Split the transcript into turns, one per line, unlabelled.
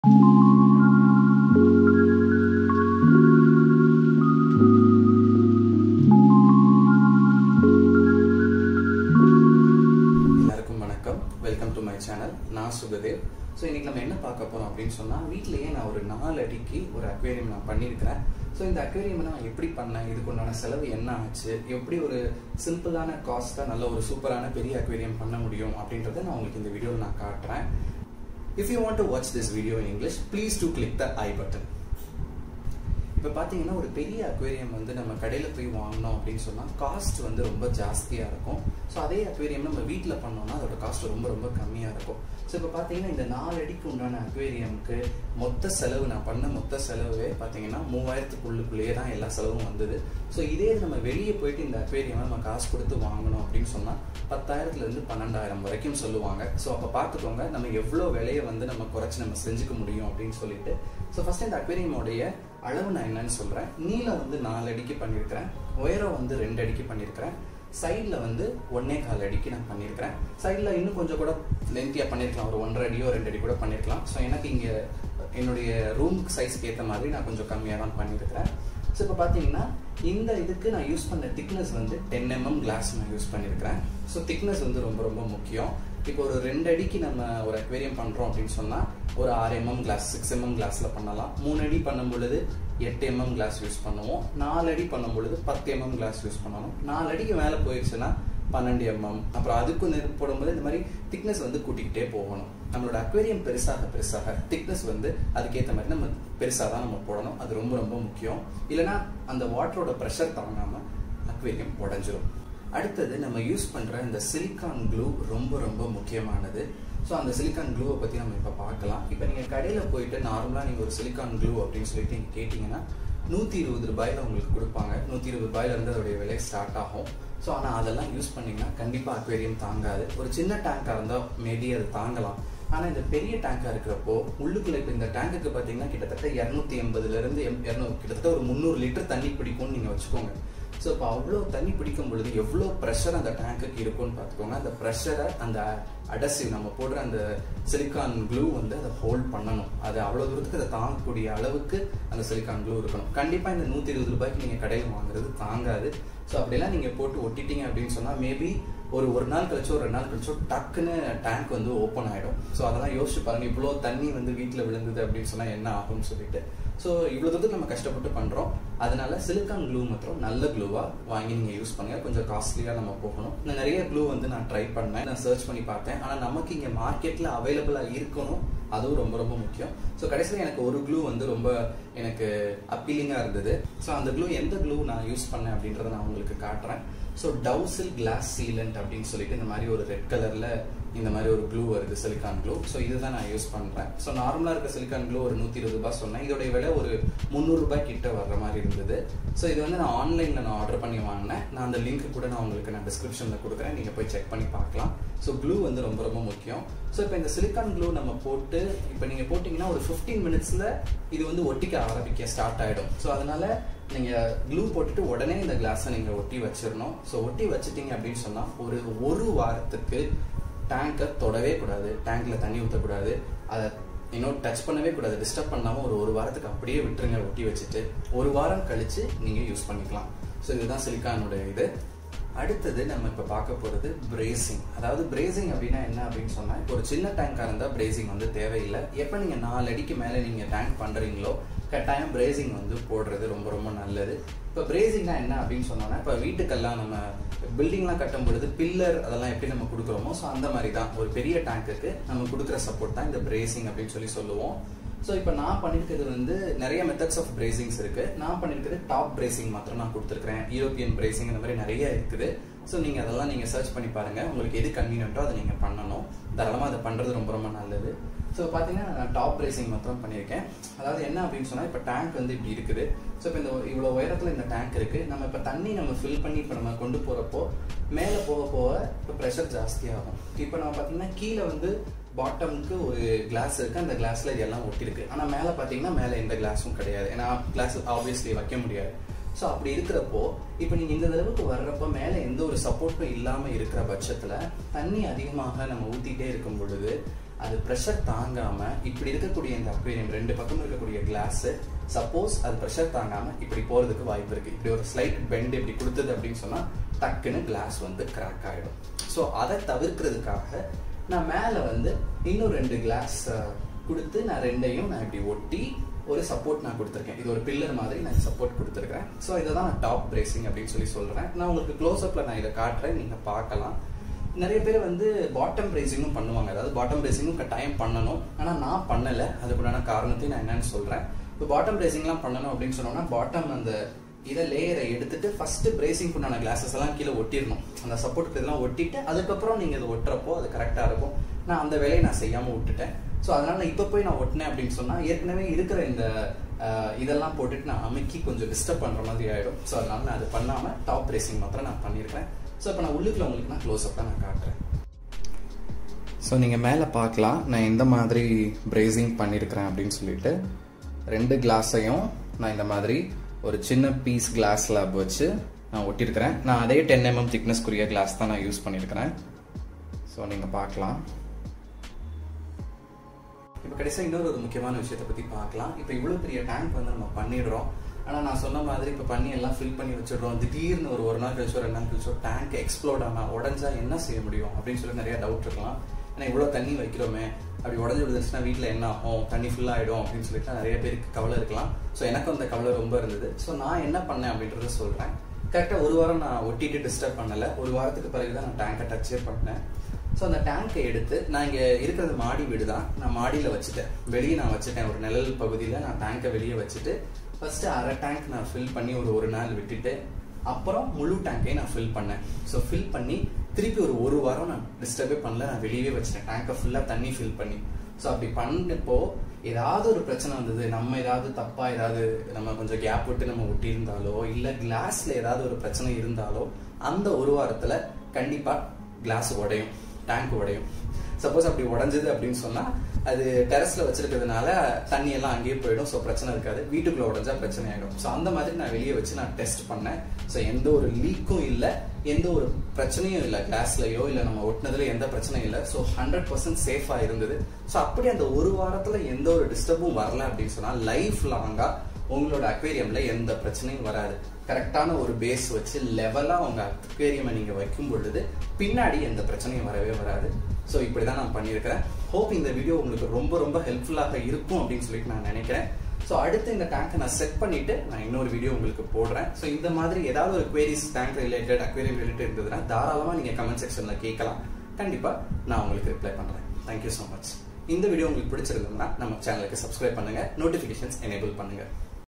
எல்லாருக்கும் வணக்கம் welcome to my channel நான் சுகதேவ் ஸோ இன்னைக்கு நம்ம என்ன பார்க்க போறோம் அப்படின்னு சொன்னால் வீட்டிலேயே நான் ஒரு நாலு அடிக்கு ஒரு அக்வேரியம் நான் பண்ணியிருக்கிறேன் ஸோ இந்த அக்வேரியம் நான் எப்படி பண்ணேன் இதுக்கு உண்டான செலவு என்ன ஆச்சு எப்படி ஒரு சிம்பிளான காஸ்ட்டாக நல்ல ஒரு சூப்பரான பெரிய அக்வேரியம் பண்ண முடியும் அப்படின்றத நான் உங்களுக்கு இந்த வீடியோவில் நான் காட்டுறேன் if you want to watch this video in English please do click the I button இப்போ பார்த்தீங்கன்னா ஒரு பெரிய அக்வேரியம் வந்து நம்ம கடையில் போய் வாங்கினோம் அப்படின்னு சொன்னால் காஸ்ட் வந்து ரொம்ப ஜாஸ்தியாக இருக்கும் ஸோ அதே அக்வேரியம் நம்ம வீட்டில் பண்ணோம்னா அதோட காஸ்ட் ரொம்ப ரொம்ப கம்மியாக இருக்கும் ஸோ இப்போ பார்த்தீங்கன்னா இந்த நாலு அடிக்கு உண்டான அக்வேரியமுக்கு மொத்த செலவு நான் பண்ண மொத்த செலவே பார்த்தீங்கன்னா மூவாயிரத்துக்குள்ளுக்குள்ளேயே தான் எல்லா செலவும் வந்தது ஸோ இதே நம்ம வெளியே போயிட்டு இந்த அக்வேரியம் நம்ம காசு கொடுத்து வாங்கணும் அப்படின்னு சொன்னால் பத்தாயிரத்துலேருந்து பன்னெண்டாயிரம் வரைக்கும் சொல்லுவாங்க ஸோ அப்போ பார்த்துக்கோங்க நம்ம எவ்வளோ விலையை வந்து நம்ம குறைச்சி நம்ம செஞ்சுக்க முடியும் அப்படின்னு சொல்லிட்டு ஸோ ஃபஸ்ட் இந்த அக்வேரியமோடைய அளவு நான் என்னன்னு சொல்கிறேன் நீளம் வந்து நாலு அடிக்கு பண்ணியிருக்கிறேன் உயரம் வந்து ரெண்டு அடிக்கு பண்ணியிருக்கிறேன் சைடில் வந்து ஒன்னே கால் அடிக்கு நான் பண்ணியிருக்கிறேன் சைடில் இன்னும் கொஞ்சம் கூட லென்த்தியாக பண்ணியிருக்கலாம் ஒரு ஒன்றரை அடியோ ரெண்டு அடி கூட பண்ணியிருக்கலாம் ஸோ எனக்கு இங்கே என்னுடைய ரூம் சைஸ்க்கு ஏற்ற மாதிரி நான் கொஞ்சம் கம்மியாக தான் பண்ணியிருக்கிறேன் ஸோ இப்போ பார்த்தீங்கன்னா இந்த இதுக்கு நான் யூஸ் பண்ண திக்னஸ் வந்து டென் எம்எம் கிளாஸ் நான் யூஸ் பண்ணியிருக்கிறேன் ஸோ திக்னஸ் வந்து ரொம்ப ரொம்ப முக்கியம் இப்போ ஒரு ரெண்டு அடிக்கு நம்ம ஒரு அக்வேரியம் பண்ணுறோம் அப்படின்னு சொன்னால் ஒரு ஆறு எம்எம் கிளாஸ் சிக்ஸ் எம்எம் கிளாஸில் பண்ணலாம் மூணு அடி பண்ணும் பொழுது எட்டு எம்எம் கிளாஸ் யூஸ் பண்ணுவோம் நாலு அடி பண்ணும் பொழுது பத்து எம்எம் கிளாஸ் யூஸ் பண்ணணும் நாலு அடிக்கு மேலே போயிடுச்சுன்னா பன்னெண்டு எம்எம் அப்புறம் அதுக்கும் நெருப்பு போடும்போது இந்த மாதிரி திக்னஸ் வந்து கூட்டிக்கிட்டே போகணும் நம்மளோட அக்வேரியம் பெருசாக பெருசாக திக்னஸ் வந்து அதுக்கேற்ற மாதிரி நம்ம பெருசாக தான் நம்ம போடணும் அது ரொம்ப ரொம்ப முக்கியம் இல்லைனா அந்த வாட்டரோட ப்ரெஷர் தாங்காமல் அக்வேரியம் உடஞ்சிரும் அடுத்தது நம்ம யூஸ் பண்ணுற இந்த சிலிக்கான் க்ளூ ரொம்ப ரொம்ப முக்கியமானது ஸோ அந்த சிலிக்கான் க்ளூவை பற்றி நம்ம இப்போ பார்க்கலாம் இப்போ நீங்கள் கடையில் போயிட்டு நார்மலாக நீங்கள் ஒரு சிலிக்கான் க்ளூ அப்படின்னு சொல்லிட்டு நீங்கள் கேட்டிங்கன்னா நூற்றி இருபது ரூபாயில் உங்களுக்கு கொடுப்பாங்க நூற்றி இருபது ரூபாயிலேருந்து அதோடைய விலை ஸ்டார்ட் ஆகும் ஸோ ஆனால் அதெல்லாம் யூஸ் பண்ணிங்கன்னா கண்டிப்பாக அக்வேரியம் தாங்காது ஒரு சின்ன டேங்காக இருந்தால் மேபி அது தாங்கலாம் ஆனால் இந்த பெரிய டேங்காக இருக்கிறப்போ உள்ளுக்குள்ள இப்போ இந்த டேங்குக்கு பார்த்தீங்கன்னா கிட்டத்தட்ட இரநூத்தி எண்பதுலேருந்து எம் இரநூறு கிட்டத்தட்ட ஒரு முந்நூறு லிட்டர் தண்ணி பிடிக்கும்னு நீங்கள் வச்சுக்கோங்க ஸோ இப்போ அவ்வளோ தண்ணி பிடிக்கும் பொழுது எவ்வளோ ப்ரெஷர் அந்த டேங்குக்கு இருக்கும்னு பார்த்துக்கோங்க அந்த ப்ரெஷரை அந்த அடசிவ் நம்ம போடுற அந்த சிலிக்கான் க்ளூ வந்து அதை ஹோல்ட் பண்ணணும் அது அவ்வளோ தூரத்துக்கு அதை தாங்கக்கூடிய அளவுக்கு அந்த சிலிக்கான் க்ளூ இருக்கணும் கண்டிப்பாக இந்த நூற்றி இருபது ரூபாய்க்கு நீங்கள் கடையில் வாங்குறது தாங்காது ஸோ அப்படிலாம் நீங்கள் போட்டு ஒட்டிட்டீங்க அப்படின்னு சொன்னால் மேபி ஒரு ஒரு நாள் கழிச்சோ ஒரு ரெண்டு நாள் கழிச்சோ டக்குன்னு டேங்க் வந்து ஓப்பன் ஆகிடும் ஸோ அதெல்லாம் யோசிச்சு பாருங்க இவ்வளோ தண்ணி வந்து வீட்டில் விழுந்தது அப்படின்னு சொன்னால் என்ன ஆகும்னு சொல்லிட்டு ஸோ இவ்வளோ தூரத்துக்கு நம்ம கஷ்டப்பட்டு பண்ணுறோம் அதனால சிலிக்கான் க்ளூ மாத்திரம் நல்ல க்ளூவாக வாங்கி நீங்கள் யூஸ் பண்ணுங்க கொஞ்சம் காஸ்ட்லியாக நம்ம போகணும் நான் நிறைய க்ளூ வந்து நான் ட்ரை பண்ணேன் நான் சர்ச் பண்ணி பார்த்தேன் ஆனால் நமக்கு இங்கே மார்க்கெட்டில் அவைலபிளாக இருக்கணும் அதுவும் ரொம்ப ரொம்ப முக்கியம் ஸோ கடைசியில் எனக்கு ஒரு க்ளூ வந்து ரொம்ப எனக்கு அப்பீலிங்காக இருந்தது ஸோ அந்த க்ளூ எந்த க்ளூ நான் யூஸ் பண்ணேன் அப்படின்றத நான் உங்களுக்கு காட்டுறேன் ஸோ டவுசில் கிளாஸ் சீலண்ட் அப்படின்னு சொல்லிட்டு இந்த மாதிரி ஒரு ரெட் கலரில் இந்த மாதிரி ஒரு க்ளூ வருது சிலிக்கான் க்ளூ ஸோ இதுதான் நான் யூஸ் பண்ணுறேன் ஸோ நார்மலாக இருக்க சிலிக்கான் க்ளூ ஒரு நூற்றி இருபது ரூபாய் சொன்னேன் இதோடைய விலை ஒரு முந்நூறுரூபாய் கிட்ட வர்ற மாதிரி இருந்தது ஸோ இது வந்து நான் ஆன்லைனில் நான் ஆர்டர் பண்ணி வாங்கினேன் நான் அந்த லிங்க் கூட நான் உங்களுக்கு நான் டிஸ்கிரிப்ஷனில் கொடுக்குறேன் நீங்கள் போய் செக் பண்ணி பார்க்கலாம் ஸோ க்ளூ வந்து ரொம்ப ரொம்ப முக்கியம் ஸோ இப்போ இந்த சிலிக்கான் க்ளூ நம்ம போட்டு இப்போ நீங்கள் போட்டிங்கன்னா ஒரு ஃபிஃப்டீன் மினிட்ஸில் இது வந்து ஒட்டிக்க ஆரம்பிக்க ஸ்டார்ட் ஆகிடும் ஸோ அதனால் நீங்கள் க்ளூ போட்டுட்டு உடனே இந்த கிளாஸை நீங்கள் ஒட்டி வச்சிடணும் ஸோ ஒட்டி வச்சிட்டிங்க அப்படின்னு சொன்னால் ஒரு ஒரு வாரத்துக்கு டேங்கை தொடவே கூடாது டேங்க்கில் தண்ணி ஊற்றக்கூடாது அதை இன்னும் டச் பண்ணவே கூடாது டிஸ்டர்ப் பண்ணாமல் ஒரு ஒரு வாரத்துக்கு அப்படியே விட்டுருங்க ஒட்டி வச்சுட்டு ஒரு வாரம் கழித்து நீங்கள் யூஸ் பண்ணிக்கலாம் ஸோ இதுதான் சிலிக்கானுடைய இது அடுத்தது நம்ம இப்போ பார்க்க போகிறது பிரேசிங் அதாவது பிரேசிங் அப்படின்னா என்ன அப்படின்னு சொன்னால் இப்போ ஒரு சின்ன டேங்காக இருந்தால் பிரேசிங் வந்து தேவையில்லை எப்போ நீங்கள் நாலு அடிக்கு மேலே நீங்கள் டேங்க் பண்ணுறீங்களோ கட்டாயம் பிரேசிங் வந்து போடுறது ரொம்ப ரொம்ப நல்லது இப்போ பிரேசிங்னா என்ன அப்படின்னு சொன்னோன்னா இப்போ வீட்டுக்கெல்லாம் நம்ம பில்டிங்லாம் கட்டும் பொழுது பில்லர் அதெல்லாம் எப்படி நம்ம கொடுக்குறோமோ ஸோ அந்த மாதிரி தான் ஒரு பெரிய டேங்க்குக்கு நம்ம கொடுக்குற சப்போர்ட் தான் இந்த பிரேசிங் அப்படின்னு சொல்லி சொல்லுவோம் ஸோ இப்போ நான் பண்ணியிருக்கிறது வந்து நிறைய மெத்தட்ஸ் ஆஃப் பிரேசிங்ஸ் இருக்கு நான் பண்ணியிருக்கிறது டாப் பிரேசிங் மாத்திரம் நான் கொடுத்துருக்கேன் யூரோப்பியன் பிரேசிங் இந்த மாதிரி நிறைய இருக்குது ஸோ நீங்கள் அதெல்லாம் நீங்கள் சர்ச் பண்ணி பாருங்கள் உங்களுக்கு எது கன்வீனியன்ட்டோ அதை நீங்கள் பண்ணணும் தாராளமாக அதை பண்ணுறது ரொம்ப ரொம்ப நல்லது ஸோ பார்த்தீங்கன்னா நான் டாப் பிரேசிங் மாத்திரம் பண்ணியிருக்கேன் அதாவது என்ன அப்படின்னு சொன்னால் இப்போ டேங்க் வந்து இப்படி இருக்குது ஸோ இப்போ இந்த இவ்வளோ உயரத்தில் இந்த டேங்க் இருக்குது நம்ம இப்போ தண்ணி நம்ம ஃபில் பண்ணி இப்போ நம்ம கொண்டு போகிறப்போ மேலே போக போக இப்போ ப்ரெஷர் ஜாஸ்தியாகும் இப்போ நம்ம பார்த்தீங்கன்னா கீழே வந்து பாட்டமுக்கு ஒரு கிளாஸ் இருக்கு அந்த கிளாஸ்ல இது எல்லாம் ஒட்டிருக்கு ஆனா மேல பாத்தீங்கன்னா மேல எந்த கிளாஸும் கிடையாது ஏன்னா கிளாஸ் ஆப்வியஸ்லி வைக்க முடியாது ஸோ அப்படி இருக்கிறப்போ இப்போ நீங்கள் இந்த அளவுக்கு வர்றப்போ மேலே எந்த ஒரு சப்போர்ட்டும் இல்லாமல் இருக்கிற பட்சத்தில் தண்ணி அதிகமாக நம்ம ஊற்றிட்டே இருக்கும் பொழுது அது ப்ரெஷர் தாங்காம இப்படி இருக்கக்கூடிய இந்த அக்வேரியம் ரெண்டு பக்கம் இருக்கக்கூடிய கிளாஸ் சப்போஸ் அது ப்ரெஷர் தாங்காம இப்படி போறதுக்கு வாய்ப்பு இருக்கு இப்படி ஒரு ஸ்லைட் பெண்ட் இப்படி கொடுத்தது அப்படின்னு சொன்னா டக்குன்னு கிளாஸ் வந்து கிராக் ஆயிடும் ஸோ அதை தவிர்க்கிறதுக்காக நான் மேலே வந்து இன்னும் ரெண்டு கிளாஸ் கொடுத்து நான் ரெண்டையும் நான் இப்படி ஒட்டி ஒரு சப்போர்ட் நான் கொடுத்துருக்கேன் இது ஒரு பில்லர் மாதிரி நான் சப்போர்ட் கொடுத்துருக்கேன் ஸோ இதை தான் நான் டாப் பிரேசிங் அப்படின்னு சொல்லி சொல்கிறேன் நான் உங்களுக்கு க்ளோஸ்அப்பில் நான் இதை காட்டுறேன் நீங்கள் பார்க்கலாம் நிறைய பேர் வந்து பாட்டம் பிரேசிங்கும் பண்ணுவாங்க அதாவது பாட்டம் பிரேசிங்கும் கட்டாயம் பண்ணணும் ஆனால் நான் பண்ணலை அதுக்குண்டான காரணத்தையும் நான் என்னன்னு சொல்கிறேன் இப்போ பாட்டம் பிரேசிங்லாம் பண்ணணும் அப்படின்னு சொன்னோம்னா பாட்டம் அந்த இதை லேயரை எடுத்துட்டு ஃபர்ஸ்ட் பிரேசிங் உண்டான கிளாஸஸ் எல்லாம் கீழே ஒட்டிடணும் அந்த சப்போர்ட் இதெல்லாம் ஒட்டிட்டு அதுக்கப்புறம் நீங்க இதை ஒட்டுறப்போ அது கரெக்டா இருக்கும் நான் அந்த வேலையை நான் செய்யாம விட்டுட்டேன் ஸோ அதனால நான் இப்போ போய் நான் ஒட்டினேன் அப்படின்னு சொன்னா ஏற்கனவே இருக்கிற இந்த இதெல்லாம் போட்டுட்டு நான் அமைக்கி கொஞ்சம் டிஸ்டர்ப் பண்ற மாதிரி ஆயிடும் ஸோ அதனால நான் அது பண்ணாம டாப் பிரேசிங் மாத்திரம் நான் பண்ணியிருக்கேன் ஸோ இப்போ நான் உள்ளுக்குள்ள உங்களுக்கு நான் க்ளோஸ் அப்பாக நான் காட்டுறேன் ஸோ நீங்கள் மேலே பார்க்கலாம் நான் எந்த மாதிரி பிரேசிங் பண்ணியிருக்கிறேன் அப்படின்னு சொல்லிட்டு ரெண்டு கிளாஸையும் நான் இந்த மாதிரி ஒரு சின்ன பீஸ் கிளாஸ் லேப் வச்சு நான் ஒட்டியிருக்கிறேன் நான் அதே டென் எம்எம் திக்னஸ்க்குரிய கிளாஸ் தான் நான் யூஸ் பண்ணியிருக்கிறேன் ஸோ நீங்கள் பார்க்கலாம் இப்போ கடைசியாக இன்னொரு ஒரு முக்கியமான விஷயத்தை பற்றி பார்க்கலாம் இப்போ இவ்வளோ பெரிய டேங்க் வந்து நம்ம பண்ணிடுறோம் ஆனால் நான் சொன்ன மாதிரி இப்போ பண்ணி எல்லாம் ஃபில் பண்ணி வச்சிடுறோம் திடீர்னு ஒரு ஒரு நாள் கழிச்சோ ரெண்டு நாள் கழிச்சோ டேங்க் எக்ஸ்ப்ளோட் ஆனால் உடஞ்சா என்ன செய்ய முடியும் அப்படின்னு சொல்லி நிறைய டவுட் இருக்கலாம் ஏன்னா இவ்வளோ தண்ணி வைக்கிறோமே அப்படி உடஞ்சி விழுந்துச்சுன்னா வீட்டில் என்ன ஆகும் தண்ணி ஃபுல்லாக ஆகிடும் அப்படின்னு சொல்லிட்டு நிறைய பேருக்கு கவலை இருக்கலாம் ஸோ எனக்கும் அந்த கவலை ரொம்ப இருந்தது ஸோ நான் என்ன பண்ணேன் அப்படின்றத சொல்கிறேன் கரெக்டாக ஒரு வாரம் நான் ஒட்டிட்டு டிஸ்டர்ப் பண்ணலை ஒரு வாரத்துக்கு பிறகு தான் நான் டேங்கை டச்சே பண்ணேன் ஸோ அந்த டேங்கை எடுத்து நான் இங்கே இருக்கிறது மாடி வீடு தான் நான் மாடியில் வச்சுட்டேன் வெளியே நான் வச்சுட்டேன் ஒரு நிழல் பகுதியில் நான் டேங்கை வெளியே வச்சுட்டு ஃபர்ஸ்ட் அரை டேங்க் நான் ஃபில் பண்ணி ஒரு ஒரு நாள் விட்டுட்டு அப்புறம் முழு டேங்கையும் நான் ஃபில் பண்ணேன் ஸோ ஃபில் பண்ணி திருப்பி ஒரு ஒரு வாரம் நான் டிஸ்டர்பே பண்ணல நான் வெளியவே வச்சிட்டேன் டேங்கை ஃபுல்லாக தண்ணி ஃபில் பண்ணி ஸோ அப்படி பண்ணப்போ ஏதாவது ஒரு பிரச்சனை வந்தது நம்ம ஏதாவது தப்பா ஏதாவது நம்ம கொஞ்சம் கேப் விட்டு நம்ம ஒட்டியிருந்தாலோ இல்லை கிளாஸ்ல ஏதாவது ஒரு பிரச்சனை இருந்தாலோ அந்த ஒரு வாரத்துல கண்டிப்பா கிளாஸ் உடையும் டேங்க் உடையும் சப்போஸ் அப்படி உடஞ்சது அப்படின்னு சொன்னா அது டெரஸ்ல வச்சிருக்கிறதுனால தண்ணி எல்லாம் அங்கேயே போயிடும் ஸோ பிரச்சனை இருக்காது வீட்டுக்குள்ள உடஞ்சா பிரச்சனை ஆயிடும் ஸோ அந்த மாதிரி நான் வெளியே வச்சு நான் டெஸ்ட் பண்ணேன் ஸோ எந்த ஒரு லீக்கும் இல்லை எந்த ஒரு பிரச்சனையும் இல்லை கிளாஸ்லயோ இல்லை நம்ம ஒட்டினதுல எந்த பிரச்சனையும் இல்லை ஸோ ஹண்ட்ரட் பர்சன்ட் சேஃபா இருந்தது ஸோ அப்படி அந்த ஒரு வாரத்துல எந்த ஒரு டிஸ்டர்பும் வரல அப்படின்னு சொன்னா லைஃப் லாங்கா உங்களோட அக்வேரியம்ல எந்த பிரச்சனையும் வராது கரெக்டான ஒரு பேஸ் வச்சு லெவலா உங்க அக்வேரியமை நீங்க வைக்கும் பொழுது பின்னாடி எந்த பிரச்சனையும் வரவே வராது ஸோ இப்படி தான் நான் பண்ணியிருக்கிறேன் ஹோப் இந்த வீடியோ உங்களுக்கு ரொம்ப ரொம்ப ஹெல்ப்ஃபுல்லாக இருக்கும் அப்படின்னு சொல்லிட்டு நான் நினைக்கிறேன் ஸோ அடுத்து இந்த டேங்கை நான் செட் பண்ணிட்டு நான் இன்னொரு வீடியோ உங்களுக்கு போடுறேன் ஸோ இந்த மாதிரி ஏதாவது ஒரு queries tank related aquarium related இருந்ததுன்னா தாராளமாக நீங்கள் கமெண்ட் செக்ஷனில் கேட்கலாம் கண்டிப்பாக நான் உங்களுக்கு ரிப்ளை பண்ணுறேன் தேங்க்யூ ஸோ மச் இந்த வீடியோ உங்களுக்கு பிடிச்சிருந்ததுன்னா நம்ம சேனலுக்கு சப்ஸ்கிரைப் பண்ணுங்க நோட்டிஃபிகேஷன்ஸ் எனேபிள் பண்ணுங்க